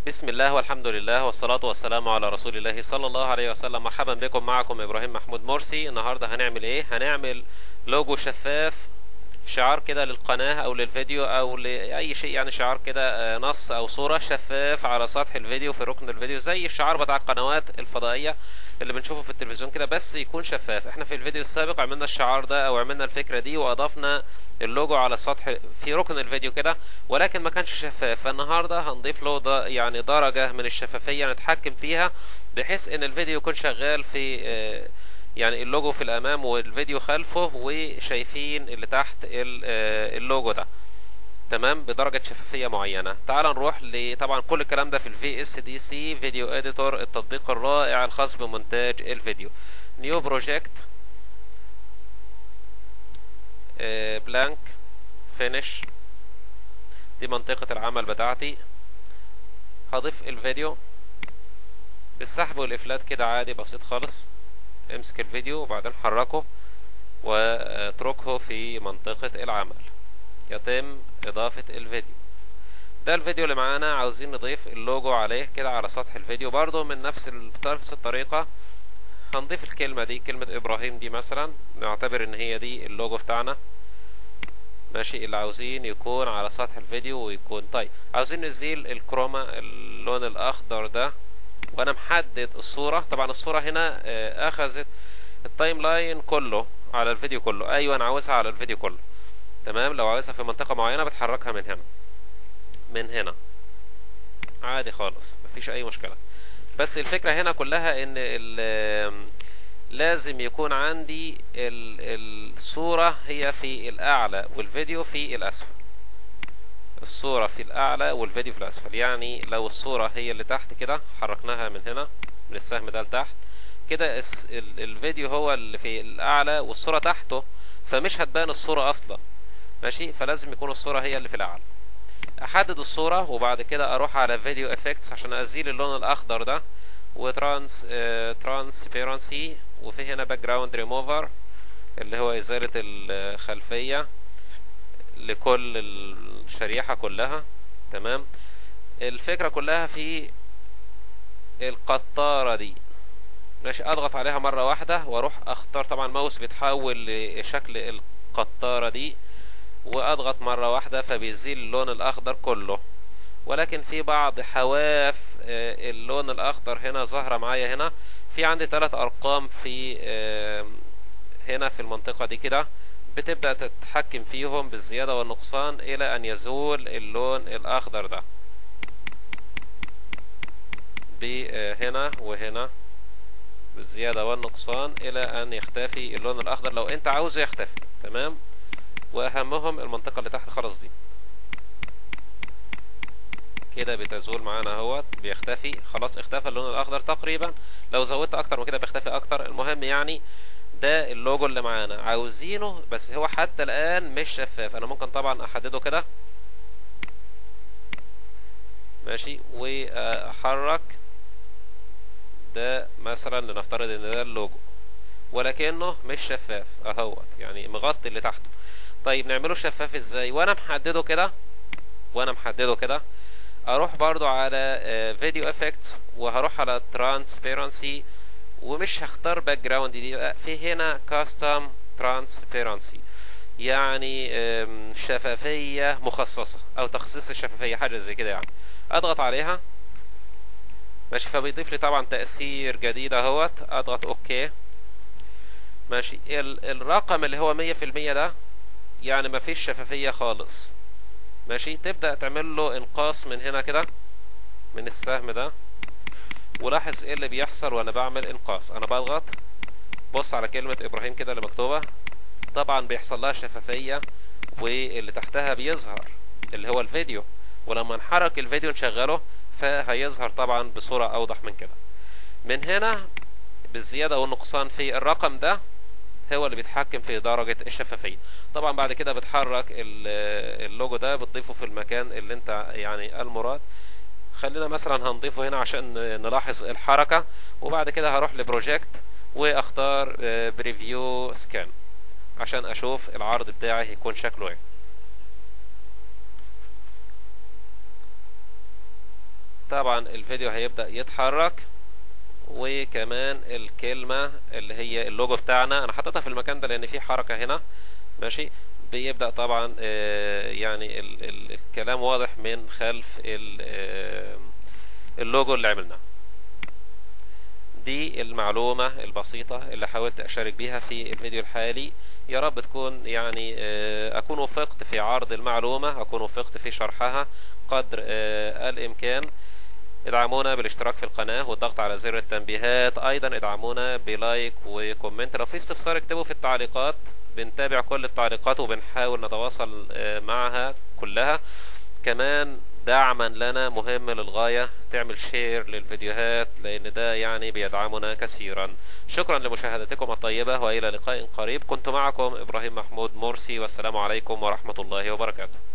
بسم الله والحمد لله والصلاة والسلام على رسول الله صلى الله عليه وسلم مرحبا بكم معكم إبراهيم محمود مرسي النهاردة هنعمل إيه هنعمل لوجو شفاف شعار كده للقناة أو للفيديو أو لأي شيء يعني شعار كده آه، نص أو صورة شفاف على سطح الفيديو في ركن الفيديو زي الشعار بتاع القنوات الفضائية اللي بنشوفه في التلفزيون كده بس يكون شفاف احنا في الفيديو السابق عملنا الشعار ده أو عملنا الفكرة دي وأضفنا اللوجو على سطح في ركن الفيديو كده ولكن ما كانش شفاف فالنهارده هنضيف له ده يعني درجة من الشفافية نتحكم فيها بحيث ان الفيديو يكون شغال في آه، يعني اللوجو في الامام والفيديو خلفه وشايفين اللي تحت ال- آه، اللوجو ده تمام بدرجة شفافية معينة تعال نروح ل طبعا كل الكلام ده في الفي اس دي سي فيديو اديتور التطبيق الرائع الخاص بمونتاج الفيديو نيو بروجكت بلانك فينيش دي منطقة العمل بتاعتي هضيف الفيديو بالسحب والإفلات كده عادي بسيط خالص امسك الفيديو وبعدين حركه واتركه في منطقة العمل يتم إضافة الفيديو ده الفيديو اللي معانا عاوزين نضيف اللوجو عليه كده على سطح الفيديو برضو من نفس ال- بنفس الطريقة هنضيف الكلمة دي كلمة إبراهيم دي مثلا نعتبر إن هي دي اللوجو بتاعنا ماشي اللي عاوزين يكون على سطح الفيديو ويكون طيب عاوزين نزيل الكروما اللون الأخضر ده وأنا محدد الصورة طبعا الصورة هنا آه، أخذت التايم لاين كله على الفيديو كله أيوة أنا عاوزها على الفيديو كله تمام لو عاوزها في منطقة معينة بتحركها من هنا من هنا عادي خالص مفيش أي مشكلة بس الفكرة هنا كلها إن ال- لازم يكون عندي ال- الصورة هي في الأعلى والفيديو في الأسفل الصورة في الأعلى والفيديو في الأسفل يعني لو الصورة هي اللي تحت كده حركناها من هنا من السهم ده لتحت كده الس- ال- الفيديو هو اللي في الأعلى والصورة تحته فمش هتبان الصورة أصلا ماشي فلازم يكون الصورة هي اللي في الأعلى أحدد الصورة وبعد كده أروح على فيديو افكتس عشان أزيل اللون الأخضر ده وترانس ترانسبيرنسي وفي هنا باك جراوند ريموفر اللي هو إزالة الخلفية لكل الشريحة كلها تمام الفكرة كلها في القطارة دي ماشي اضغط عليها مرة واحدة واروح اختار طبعا الماوس بيتحول لشكل القطارة دي واضغط مرة واحدة فبيزيل اللون الاخضر كله ولكن في بعض حواف آه، اللون الاخضر هنا ظاهرة معايا هنا في عندي ثلاث ارقام في آه، هنا في المنطقة دي كده بتبدأ تتحكم فيهم بالزيادة والنقصان إلى أن يزول اللون الأخضر ده هنا وهنا بالزيادة والنقصان إلى أن يختفي اللون الأخضر لو أنت عاوزه يختفي تمام وأهمهم المنطقة اللي تحت خالص دي كده بتزول معانا اهوت بيختفي خلاص اختفى اللون الأخضر تقريبا لو زودت أكتر من كده بيختفي أكتر المهم يعني ده اللوجو اللي معانا عاوزينه بس هو حتى الآن مش شفاف أنا ممكن طبعا أحدده كده ماشي وأحرك ده مثلا لنفترض ان ده اللوجو ولكنه مش شفاف اهوت يعني مغطي اللي تحته طيب نعمله شفاف ازاي وانا محدده كده وانا محدده كده اروح برضو على فيديو افكتس وهروح على ترانسبيرنسي ومش هختار باك جراوند دي لا في هنا كاستم ترانسبيرنسي يعني آم، شفافية مخصصة او تخصيص الشفافية حاجة زي كده يعني اضغط عليها ماشي فبيضيف لي طبعا تأثير جديد اهوت اضغط اوكي ماشي ال الرقم اللي هو مية في المية ده يعني مفيش شفافية خالص ماشي تبدأ تعمل له انقاص من هنا كده من السهم ده ولاحظ ايه اللي بيحصل وانا بعمل انقاص انا بضغط بص على كلمة ابراهيم كده اللي مكتوبة طبعا بيحصل لها شفافية واللي تحتها بيظهر اللي هو الفيديو ولما نحرك الفيديو نشغله فهيظهر طبعا بصورة اوضح من كده من هنا بالزيادة والنقصان في الرقم ده هو اللي بيتحكم في درجة الشفافية طبعا بعد كده بتحرك ال- اللوجو ده بتضيفه في المكان اللي انت يعني المراد خلينا مثلا هنضيفه هنا عشان نلاحظ الحركة وبعد كده هروح لبروجكت واختار بريفيو سكان عشان اشوف العرض بتاعي هيكون شكله ايه طبعا الفيديو هيبدأ يتحرك وكمان الكلمة اللي هي اللوجو بتاعنا انا حطيتها في المكان ده لان في حركة هنا ماشي بيبدأ طبعا آه، يعني ال ال الكلام واضح من خلف ال آه، اللوجو اللي عملناه دي المعلومة البسيطة اللي حاولت أشارك بيها في الفيديو الحالي يا رب تكون يعني آه، أكون وفقت في عرض المعلومة أكون وفقت في شرحها قدر آه، الإمكان ادعمونا بالاشتراك في القناة والضغط على زر التنبيهات أيضا ادعمونا بلايك وكومنت لو في استفسار اكتبوا في التعليقات بنتابع كل التعليقات وبنحاول نتواصل آه، معها كلها كمان دعما لنا مهم للغاية تعمل شير للفيديوهات لأن ده يعني بيدعمنا كثيرا شكرا لمشاهدتكم الطيبة وإلى لقاء قريب كنت معكم إبراهيم محمود مرسي والسلام عليكم ورحمة الله وبركاته